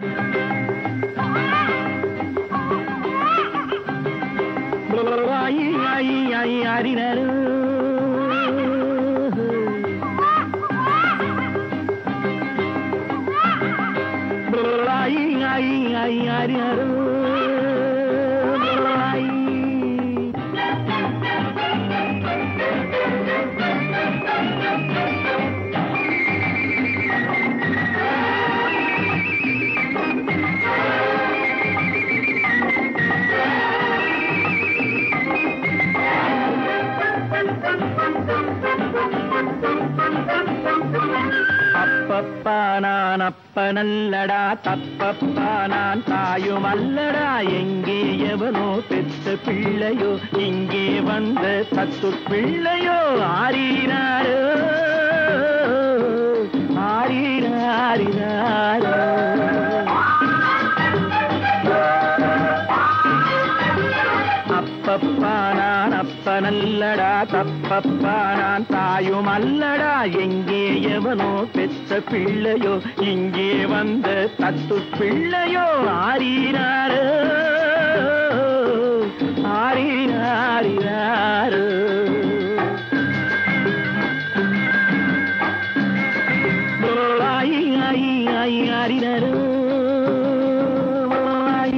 ஐ ஐ ஐ அறினரு ஐ ஐ ஐ அறினரு அப்பப்பா நான் அப்பனல்லடா தப்பப்பா நான் தாயும் அல்லடா எங்கே எவனோ பெத்த பிள்ளையோ இங்கே வந்த தத்து பிள்ளையோ ஆறினாரோ ஆறினாரினாரோ அப்பப்பா நான் அப்பனல்லடா தப்பப்பா நான் தாயும் அல்லடா எங்கே எவனோ பெத்த பிள்ளையோ இங்கே வந்த தத்து பிள்ளையோ ஆறினாரோ ஆறினாரினாரோ ஆயி ஆயி ஆயி ஆறினாரோ ஆயி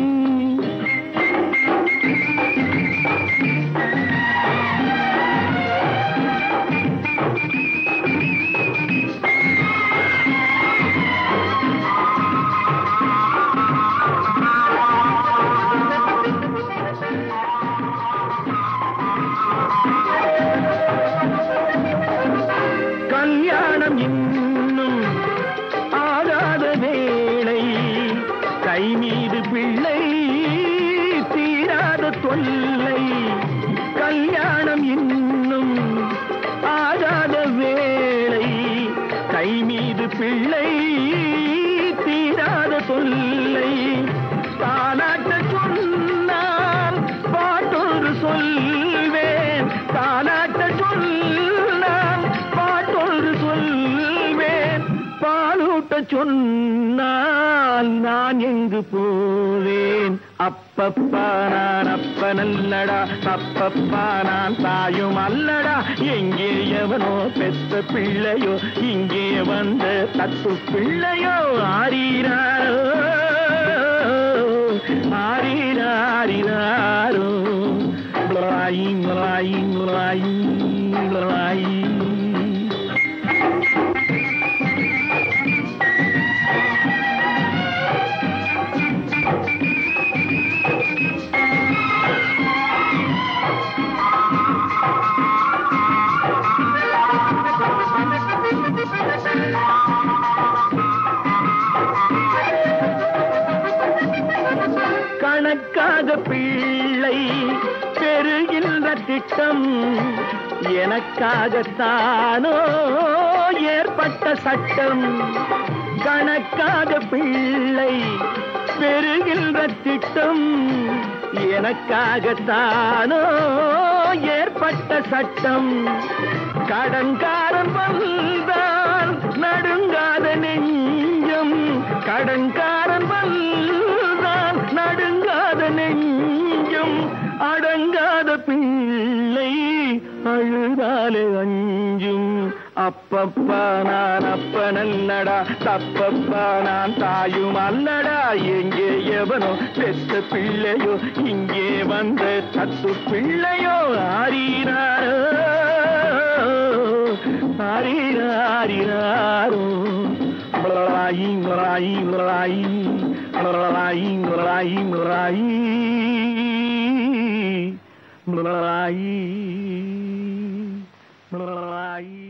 கல்யாணம் இன்னும் ஆகாத வேளை கை மீது பிள்ளை தீராத தொல்லை கல்யாணம் இன்னும் ஆகாத வேளை கை மீது பிள்ளை தீராத தொல்லை தானாட்ட சொன்னால் பாட்டொன்று சொல்வேன் தானாட்ட சொன்னால் பாட்டொன்று சொல்வேன் பாலூட்ட சொன்னால் நான் எங்கு போவேன் அப்பப்பா நான் அப்பனல்லடா தப்பப்பா நான் தாயும் அல்லடா எங்கே எவனோ பெத்த பிள்ளையோ இங்கே வந்த தத்து பிள்ளையோ ஆறீராரோ ஆறீராரிராரோ லாயி லாயி லாயி லாயி கணக்காக பிள்ளை பெறுகின்ற திட்டம் எனக்காகத்தானோ ஏற்பட்ட சட்டம் கணக்காக பிள்ளை பெறுகின்ற திட்டம் எனக்காகத்தானோ ஏற்பட்ட சட்டம் கடன்காரன் வந்தால் நடுங்காத நெஞ்சம் கடன்காரன் வந்தால் நடுங்காத நெஞ்சம் அடங்காத பிள்ளை அழுதாலே அஞ்சும் அப்பப்பா நான் அப்பனல்லடா தப்பப்பா நான் தாயும் அல்லடா எங்கே எவனோ பெத்த பிள்ளையோ இங்கே வந்த தத்து பிள்ளையோ ஆறீராரோ ஆறீராரிராரோ மலாயி மலாயி மலாயி மலாயி மலாயி மலாயி மலாயி மலாயி